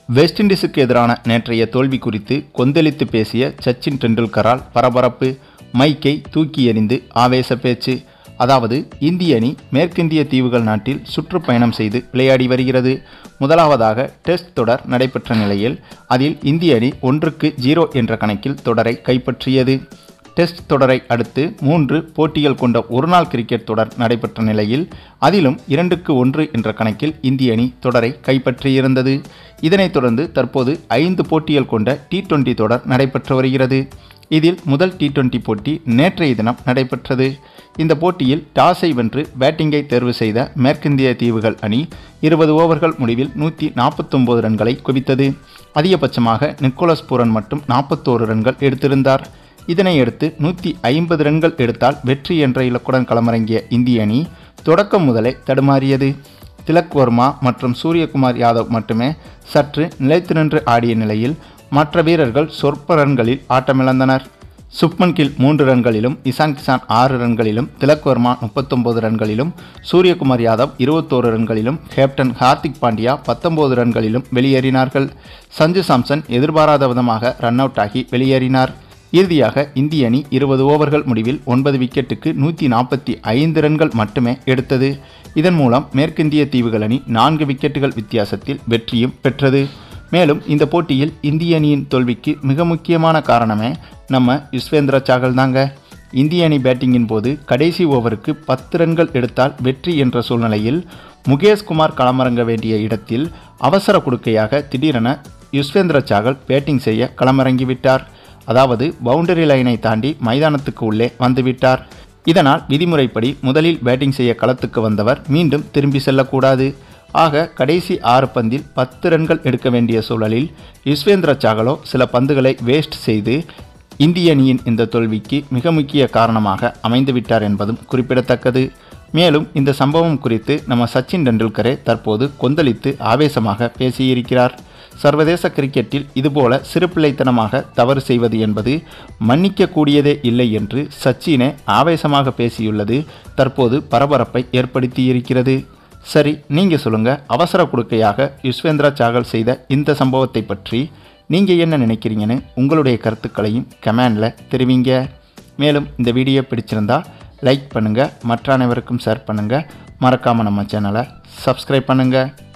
west இண்டீஸுக்கு எதிரான நேற்றைய தோல்வி குறித்து கொந்தளித்து பேசிய சச்சின் டெண்டுல்கரால் பரபரப்பு மைக்கை தூக்கி எறிந்து ஆவேச பேச்சு அதாவது இந்திய அணி மேற்கிந்திய தீவுகள் நாட்டில் சுற்றுப்பயணம் செய்து விளையாடி வருகிறது முதலாவதாக டெஸ்ட் தொடர் நடைபெற்ற நிலையில் அதில் இந்திய அணி ஒன்றுக்கு ஜீரோ என்ற கணக்கில் தொடரை கைப்பற்றியது டெஸ்ட் தொடரை அடுத்து மூன்று போட்டிகள் கொண்ட ஒருநாள் கிரிக்கெட் தொடர் நடைபெற்ற நிலையில் அதிலும் இரண்டுக்கு ஒன்று என்ற கணக்கில் இந்திய அணி தொடரை கைப்பற்றியிருந்தது இதனைத் தொடர்ந்து தற்போது ஐந்து போட்டிகள் கொண்ட டி டுவெண்டி தொடர் நடைபெற்று வருகிறது இதில் முதல் டி டுவெண்டி போட்டி நேற்றைய தினம் நடைபெற்றது இந்த போட்டியில் டாஸை வென்று பேட்டிங்கை தேர்வு செய்த மேற்கிந்திய தீவுகள் அணி இருபது ஓவர்கள் முடிவில் நூற்றி நாற்பத்தொம்போது ரன்களை குவித்தது அதிகபட்சமாக நிக்கோலஸ் பூரன் மட்டும் நாற்பத்தோரு ரன்கள் எடுத்திருந்தார் இதனையடுத்து நூற்றி ஐம்பது ரன்கள் எடுத்தால் வெற்றி என்ற இலக்குடன் களமிறங்கிய இந்திய அணி தொடக்கம் முதலே தடுமாறியது திலக் வர்மா மற்றும் சூரியகுமார் யாதவ் மட்டுமே சற்று நிலைத்து நின்று ஆடிய நிலையில் மற்ற வீரர்கள் சொற்ப ரன்களில் ஆட்டமிழந்தனர் சுப்மன் கில் மூன்று ரன்களிலும் இசான் கிசான் ஆறு ரன்களிலும் திலக் வர்மா முப்பத்தொன்பது ரன்களிலும் சூரியகுமார் யாதவ் இருபத்தோரு ரன்களிலும் கேப்டன் ஹார்திக் பாண்டியா பத்தொன்பது ரன்களிலும் வெளியேறினார்கள் சஞ்சு சாம்சன் எதிர்பாராத விதமாக ரன் அவுட் ஆகி வெளியேறினார் இறுதியாக இந்திய அணி இருபது ஓவர்கள் முடிவில் ஒன்பது விக்கெட்டுக்கு நூற்றி நாற்பத்தி ஐந்து ரன்கள் மட்டுமே எடுத்தது இதன் மூலம் மேற்கிந்திய தீவுகள் அணி நான்கு விக்கெட்டுகள் வித்தியாசத்தில் வெற்றியும் பெற்றது மேலும் இந்த போட்டியில் இந்திய அணியின் தோல்விக்கு மிக முக்கியமான காரணமே நம்ம யுஸ்வேந்திர சாகல் தாங்க இந்திய அணி பேட்டிங்கின் போது கடைசி ஓவருக்கு பத்து ரன்கள் எடுத்தால் வெற்றி என்ற சூழ்நிலையில் முகேஷ்குமார் களமிறங்க வேண்டிய இடத்தில் அவசர குடுக்கையாக திடீரென யுஸ்வேந்திர சாகல் பேட்டிங் செய்ய களமிறங்கிவிட்டார் அதாவது பவுண்டரி லைனை தாண்டி மைதானத்துக்கு உள்ளே வந்துவிட்டார் இதனால் விதிமுறைப்படி முதலில் பேட்டிங் செய்ய களத்துக்கு வந்தவர் மீண்டும் திரும்பி செல்லக்கூடாது ஆக கடைசி ஆறு பந்தில் பத்து ரன்கள் எடுக்க வேண்டிய சூழலில் யுஸ்வேந்திர சாகலோ சில பந்துகளை வேஸ்ட் செய்து இந்திய அணியின் இந்த தோல்விக்கு மிக முக்கிய காரணமாக அமைந்துவிட்டார் என்பதும் குறிப்பிடத்தக்கது மேலும் இந்த சம்பவம் குறித்து நம்ம சச்சின் டெண்டுல்கரே தற்போது கொந்தளித்து ஆவேசமாக பேசியிருக்கிறார் சர்வதேச கிரிக்கெட்டில் இதுபோல சிறுபிள்ளைத்தனமாக தவறு செய்வது என்பது மன்னிக்கக்கூடியதே இல்லை என்று சச்சினே ஆவேசமாக பேசியுள்ளது தற்போது பரபரப்பை ஏற்படுத்தியிருக்கிறது சரி நீங்கள் சொல்லுங்கள் அவசர கொடுக்கையாக யுஸ்வேந்திரா சாகல் செய்த இந்த சம்பவத்தை பற்றி நீங்கள் என்ன நினைக்கிறீங்கன்னு உங்களுடைய கருத்துக்களையும் கமெண்டில் தெரிவிங்க மேலும் இந்த வீடியோ பிடிச்சிருந்தா லைக் பண்ணுங்கள் மற்ற அனைவருக்கும் ஷேர் பண்ணுங்கள் மறக்காமல் நம்ம சேனலை சப்ஸ்கிரைப் பண்ணுங்கள்